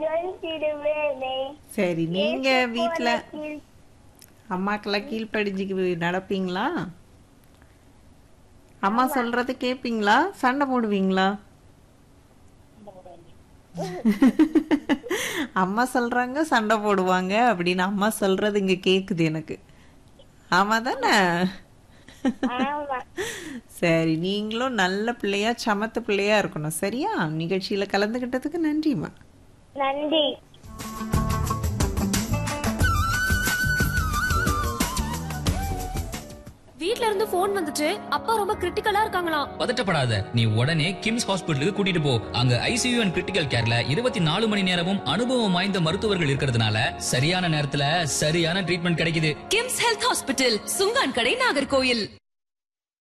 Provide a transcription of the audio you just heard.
ஜொலித்திடுவேனே சரி நீங்க இயேசு வீட்ல போல கீழ் அம்மாக்கெல்லாம் கீழ்ப்படிஞ்சுக்கு நடப்பீங்களா அம்மா சொல்றது கேப்பீங்களா சண்டை போடுவீங்களா அம்மா சொல்றாங்க சண்டை போடுவாங்க அப்படின்னு அம்மா சொல்றது இங்க கேக்குது எனக்கு ஆமா தானே ஆமா சரி நீங்களும் நல்ல பிள்ளையா சமத்து பிள்ளையா இருக்கணும் சரியா நிகழ்ச்சியில கலந்துகிட்டதுக்கு நன்றிம்மா நன்றி வீட்ல இருந்து போன் வந்துச்சு அப்பா ரொம்ப கிரிட்டிக்கலா இருக்காங்களாம் பதட்டப்படாத நீ உடனே கிம்ஸ் ஹாஸ்பிட்டலுக்கு கூட்டிட்டு போ அங்க ஐசியூ அண்ட் கிரிட்டிக்கல் கேர்ல இருபத்தி நாலு மணி நேரமும் அனுபவம் வாய்ந்த மருத்துவர்கள் இருக்கிறதுனால சரியான நேரத்துல சரியான ட்ரீட்மெண்ட் கிடைக்குது கிம்ஸ் ஹெல்த் ஹாஸ்பிட்டல் சுங்கான் கடை நாகர்கோயில்